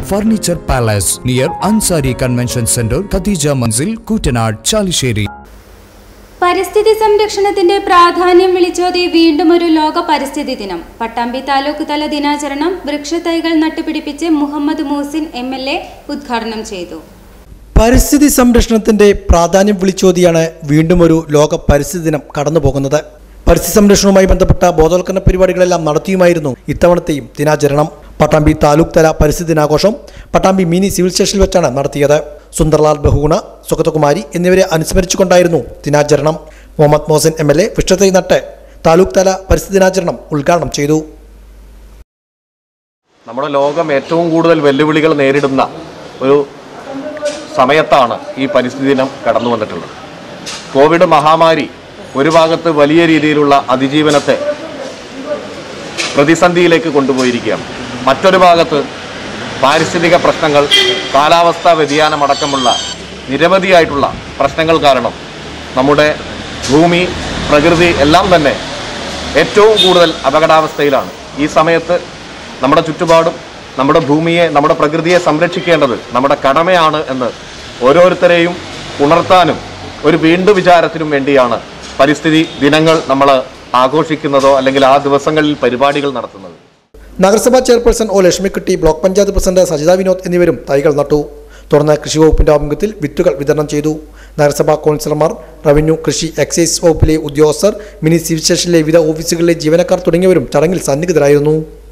furniture palace near Ansari convention centre Khadeeja Manzil Koottanad Chalissery പരിസ്ഥിതി സംരക്ഷണത്തിന്റെ പ്രാധാന്യം വിളിച്ചോതി വീണ്ടും ഒരു ലോക പരിസ്ഥിതി ദിനം പട്ടാമ്പി താലൂക്ക് തല ദിനാചരണം വൃക്ഷത്തൈകൾ നട്ടുപിടിപ്പിച്ച് Muhammad Moosin M L A ഉദ്ഘാടനം ചെയ്തു പരിസ്ഥിതി സംരക്ഷണത്തിന്റെ പ്രാധാന്യം വിളിച്ചോതിയാണ് വീണ്ടും ഒരു ലോക പരിസ്ഥിതി ദിനം കടന്നു പോകുന്നത് പരിസ്ഥിതി സംരക്ഷണവുമായി ബന്ധപ്പെട്ട ബോധവൽക്കരണ പരിപാടികളെല്ലാം നടത്തിയുമായിരുന്നു ഇത്തവണത്തെയും ദിനാചരണം പട്ടാമ്പി താലൂക്ക് തല പരിസ്ഥിതി ദിനാഘോഷം പട്ടാമ്പി മിനി സിവിൽ സ്റ്റേഷനിൽ വെച്ചാണ് നടത്തിയത് സുന്ദർലാൽ ബഹുഗുണ സുഗതകുമാരി എന്നിവരെ അനുസ്മരിച്ചുകൊണ്ടായിരുന്നു ദിനാചരണം Muhammad Mohsin M L A വൃക്ഷത്തൈ നട്ട് താലൂക്ക് തല പരിസ്ഥിതി ദിനാചരണം ഉദ്ഘാടനം ചെയ്തു നമ്മുടെ ലോകം ഏറ്റവും കൂടുതൽ വെല്ലുവിളികൾ നേരിടുന്ന ഒരു സമയത്താണ് ഈ പരിസ്ഥിതി ദിനം കടന്നു വന്നിട്ടുള്ളത് കോവിഡ് മഹാമാരി ഒരു ഭാഗത്ത് വലിയ രീതിയിലുള്ള അതിജീവനത്തെ പ്രതിസന്ധിയിലേക്ക് കൊണ്ടുപോയിരിക്കുകയാണ് മറ്റൊരു ഭാഗത്ത് പാരിസ്ഥിതിക പ്രശ്നങ്ങൾ കാലാവസ്ഥാ വ്യതിയാനമടക്കമുള്ള നിരവധിയായിട്ടുള്ള പ്രശ്നങ്ങൾ കാരണം നമ്മുടെ ഭൂമി പ്രകൃതി എല്ലാം തന്നെ ഏറ്റവും കൂടുതൽ അപകടാവസ്ഥയിലാണ് ഈ സമയത്ത് നമ്മുടെ ചുറ്റുപാടും നമ്മുടെ ഭൂമിയെ നമ്മുടെ പ്രകൃതിയെ സംരക്ഷിക്കേണ്ടത് നമ്മുടെ കടമയാണ് എന്ന് ഓരോരുത്തരെയും ഉണർത്താനും ഒരു വീണ്ടു വിചാരത്തിനും വേണ്ടിയാണ് പരിസ്ഥിതി ദിനങ്ങൾ നമ്മൾ ആഘോഷിക്കുന്നതോ അല്ലെങ്കിൽ ആ ദിവസങ്ങളിൽ പരിപാടികൾ നടത്തുന്നത് നഗരസഭാ chairperson O Lakshmikutty block panchayat president Sajitha Vinod എന്നിവരും തൈകൾ നട്ടു തുടർന്ന് കൃഷി വകുപ്പിന്റെ ആഭിമുഖ്യത്തിൽ വിത്തുകൾ വിതരണം ചെയ്തു നഗരസഭാ കൗൺസിലർമാർ റവന്യൂ കൃഷി എക്സൈസ് വകുപ്പിലെ ഉദ്യോഗസ്ഥർ മിനി സിവിൽ സ്റ്റേഷനിലെ വിവിധ ഓഫീസുകളിലെ ജീവനക്കാർ തുടങ്ങിയവരും ചടങ്ങിൽ സന്നിഹിതരായിരുന്നു